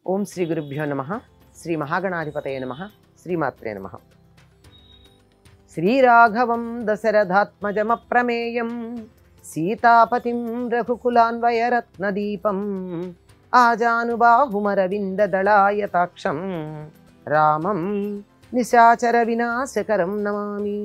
ఓం శ్రీ గురుభ్యో నమ శ్రీ మహాగణాధిపతయ నమ శ్రీమాత్రే నమ శ్రీరాఘవం దశరథాత్మజమప్రమేయం సీతాపతిం రఘుకులాన్వయరత్నదీపం ఆజానుబాహుమరవిందదళాయతాక్షం రామం నిశాచర వినాశకరం నమామి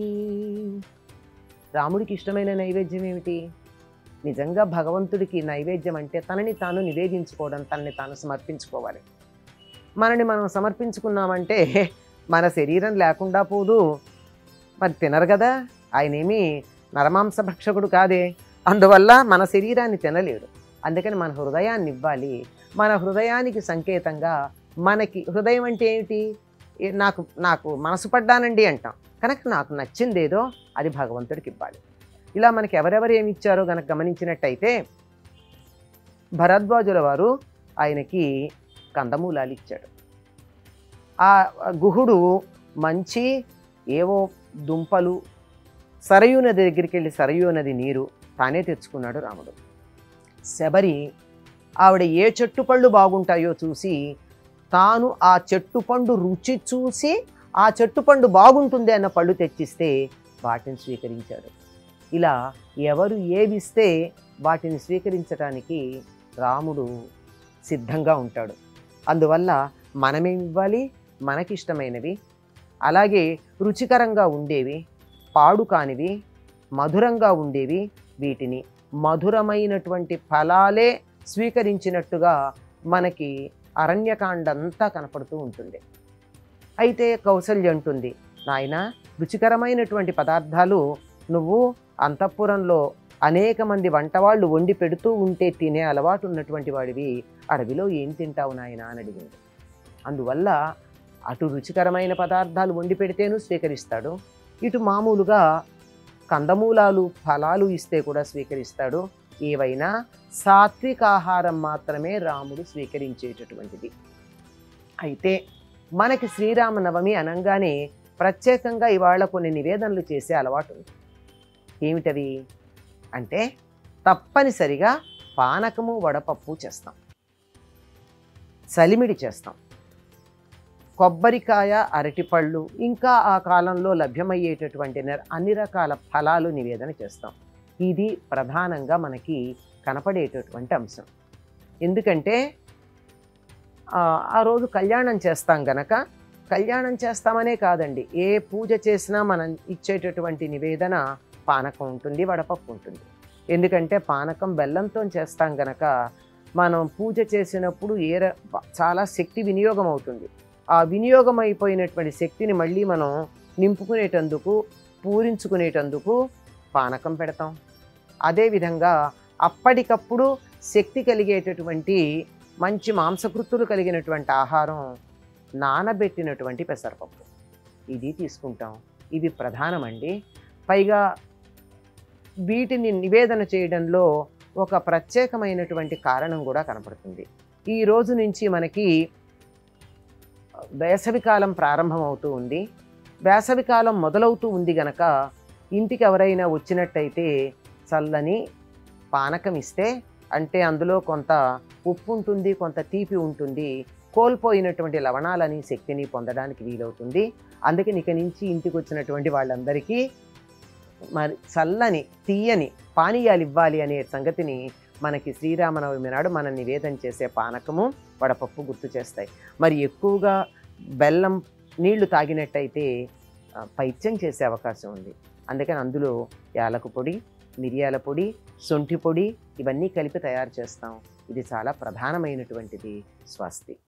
రాముడికి ఇష్టమైన నైవేద్యం ఏమిటి నిజంగా భగవంతుడికి నైవేద్యం అంటే తనని తాను నివేదించుకోవడం తనని తాను సమర్పించుకోవాలి మనని మనం సమర్పించుకున్నామంటే మన శరీరం లేకుండా పోదు మరి తినరు కదా ఆయన ఏమీ నరమాంస భక్షకుడు కాదే అందువల్ల మన శరీరాన్ని తినలేడు అందుకని మన హృదయాన్ని ఇవ్వాలి మన హృదయానికి సంకేతంగా మనకి హృదయం అంటే ఏమిటి ఏ- నాకు నాకు మనసు పడ్డానండి అంటాం కనుక నాకు నచ్చిందేదో అది భగవంతుడికి ఇవ్వాలి ఇలా మనకి ఎవరెవరు ఏమి ఇచ్చారో గనక గమనించినట్టయితే భరద్వాజుల వారు ఆయనకి కందమూలాలు ఇచ్చాడు ఆ గుహుడు మంచి ఏవో దుంపలు సరయూ నది దగ్గరికి వెళ్ళి సరయూ నది నీరు తానే తెచ్చుకున్నాడు రాముడు శబరి ఆవిడ ఏ చెట్టు పళ్ళు బాగుంటాయో చూసి తాను ఆ చెట్టు పండు రుచి చూసి ఆ చెట్టు పండు బాగుంటుంది అన్న పళ్ళు తెచ్చిస్తే వాటిని స్వీకరించాడు ఇలా ఎవరు ఏవిస్తే వాటిని స్వీకరించడానికి రాముడు సిద్ధంగా ఉంటాడు అందువల్ల మనమేమి ఇవ్వాలి మనకిష్టమైనవి అలాగే రుచికరంగా ఉండేవి పాడు కానివి మధురంగా ఉండేవి వీటిని మధురమైనటువంటి ఫలాలే స్వీకరించినట్టుగా మనకి అరణ్యకాండ అంతా కనపడుతూ ఉంటుంది అయితే కౌసల్య అంటుంది నాయన రుచికరమైనటువంటి పదార్థాలు నువ్వు అంతఃపురంలో అనేక మంది వంటవాళ్ళు వండి పెడుతూ ఉంటే తినే అలవాటు ఉన్నటువంటి వాడివి అడవిలో ఏం తింటావు నాయన అని అడిగింది అందువల్ల అటు రుచికరమైన పదార్థాలు వండి పెడితేనూ స్వీకరిస్తాడు ఇటు మామూలుగా కందమూలాలు ఫలాలు ఇస్తే కూడా స్వీకరిస్తాడు ఏవైనా సాత్విక ఆహారం మాత్రమే రాముడు స్వీకరించేటటువంటిది అయితే మనకి శ్రీరామనవమి అనంగానే ప్రత్యేకంగా ఇవాళ కొన్ని నివేదనలు చేసే అలవాటు ఉంది ఏమిటవి అంటే తప్పనిసరిగా పానకము వడపప్పు చేస్తాం సలిమిడి చేస్తాం కొబ్బరికాయ అరటిపళ్ళు ఇంకా ఆ కాలంలో లభ్యమయ్యేటటువంటి న- అన్ని రకాల ఫలాలు నివేదన చేస్తాం ఇది ప్రధానంగా మనకి కనపడేటటువంటి అంశం ఎందుకంటే ఆ, ఆ రోజు కళ్యాణం చేస్తాం గనక కళ్యాణం చేస్తామనే కాదండి ఏ పూజ చేసినా మనం ఇచ్చేటటువంటి నివేదన పానకం ఉంటుంది వడపప్పు ఉంటుంది ఎందుకంటే పానకం బెల్లంతో చేస్తాం గనక మనం పూజ చేసినప్పుడు ఏ ర- చాలా శక్తి వినియోగం అవుతుంది ఆ వినియోగం అయిపోయినటువంటి శక్తిని మళ్ళీ మనం నింపుకునేటందుకు పూరించుకునేటందుకు పానకం పెడతాం అదేవిధంగా అప్పటికప్పుడు శక్తి కలిగేటటువంటి మంచి మాంసకృతులు కలిగినటువంటి ఆహారం నానబెట్టినటువంటి పెసరపప్పు ఇది తీసుకుంటాం ఇవి ప్రధానమండి పైగా వీటిని నివేదన చేయడంలో ఒక ప్రత్యేకమైనటువంటి కారణం కూడా కనపడుతుంది ఈ రోజు నుంచి మనకి వేసవికాలం ప్రారంభమవుతూ ఉంది వేసవికాలం మొదలవుతూ ఉంది గనక ఇంటికి ఎవరైనా వచ్చినట్టయితే చల్లని పానకం ఇస్తే అంటే అందులో కొంత ఉప్పు ఉంటుంది కొంత తీపి ఉంటుంది కోల్పోయినటువంటి లవణాలని శక్తిని పొందడానికి వీలవుతుంది అందుకని ఇక నుంచి ఇంటికి వచ్చినటువంటి వాళ్ళందరికీ మరి చల్లని తీయని పానీయాలు ఇవ్వాలి అనే సంగతిని మనకి శ్రీరామనవమి నాడు మనం నివేదన చేసే పానకము వడపప్పు గుర్తు చేస్తాయి మరి ఎక్కువగా బెల్లం నీళ్లు తాగినట్టయితే ఆ, పైత్యం చేసే అవకాశం ఉంది అందుకని అందులో యాలకు పొడి మిరియాల పొడి శొంఠి పొడి ఇవన్నీ కలిపి తయారు చేస్తాం ఇది చాలా ప్రధానమైనటువంటిది స్వస్తి